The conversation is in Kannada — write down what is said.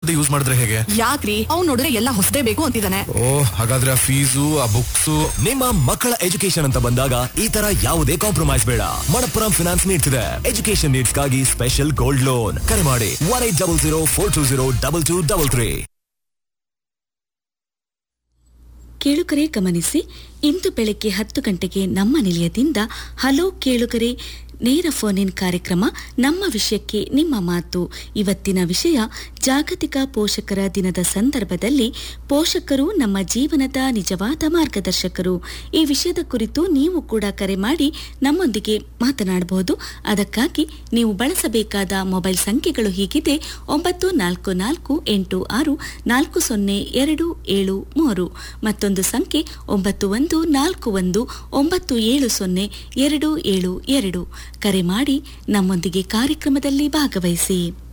ಯೂಸ್ ಮಾಡಿದ್ರೆ ಹೇಗೆ ಯಾಕ್ರಿ ಅವ್ನ್ ನೋಡಿದ್ರೆ ಎಲ್ಲ ಹೊಸದೇ ಬೇಕು ಅಂತಿದ್ದಾನೆ ಓ ಹಾಗಾದ್ರೆ ಆ ಫೀಸು ಆ ಬುಕ್ಸು ನಿಮ್ಮ ಮಕ್ಕಳ ಎಜುಕೇಶನ್ ಅಂತ ಬಂದಾಗ ಈ ತರ ಯಾವುದೇ ಕಾಂಪ್ರಮೈಸ್ ಬೇಡ ಮಣಪ್ಪುರಂ ಫಿನಾನ್ಸ್ ನೀಡ್ತಿದೆ ಎಜುಕೇಶನ್ ನೀಡ್ಸ್ಗಾಗಿ ಸ್ಪೆಷಲ್ ಗೋಲ್ಡ್ ಲೋನ್ ಕರೆ ಮಾಡಿ one eight double zero four two zero double two double three ಕೇಳುಗರೆ ಗಮನಿಸಿ ಇಂದು ಬೆಳಗ್ಗೆ ಹತ್ತು ಗಂಟೆಗೆ ನಮ್ಮ ನಿಲಯದಿಂದ ಹಲೋ ಕೇಳುಗರೆ ನೇರ ಫೋನ್ ಇನ್ ಕಾರ್ಯಕ್ರಮ ನಮ್ಮ ವಿಷಯಕ್ಕೆ ನಿಮ್ಮ ಮಾತು ಇವತ್ತಿನ ವಿಷಯ ಜಾಗತಿಕ ಪೋಷಕರ ದಿನದ ಸಂದರ್ಭದಲ್ಲಿ ಪೋಷಕರು ನಮ್ಮ ಜೀವನದ ನಿಜವಾದ ಮಾರ್ಗದರ್ಶಕರು ಈ ವಿಷಯದ ಕುರಿತು ನೀವು ಕೂಡ ಕರೆ ಮಾಡಿ ನಮ್ಮೊಂದಿಗೆ ಮಾತನಾಡಬಹುದು ಅದಕ್ಕಾಗಿ ನೀವು ಬಳಸಬೇಕಾದ ಮೊಬೈಲ್ ಸಂಖ್ಯೆಗಳು ಹೀಗಿದೆ ಒಂಬತ್ತು ನಾಲ್ಕು ನಾಲ್ಕು ಎಂಟು ಆರು ನಾಲ್ಕು ಸೊನ್ನೆ ಎರಡು ಏಳು ಮೂರು ಮತ್ತೊಂದು ಸಂಖ್ಯೆ ಒಂಬತ್ತು ಒಂದು ನಾಲ್ಕು ಒಂದು ಒಂಬತ್ತು ಏಳು ಸೊನ್ನೆ ಎರಡು ಏಳು ಎರಡು ಕರೆ ಮಾಡಿ ನಮ್ಮೊಂದಿಗೆ ಕಾರ್ಯಕ್ರಮದಲ್ಲಿ ಭಾಗವಹಿಸಿ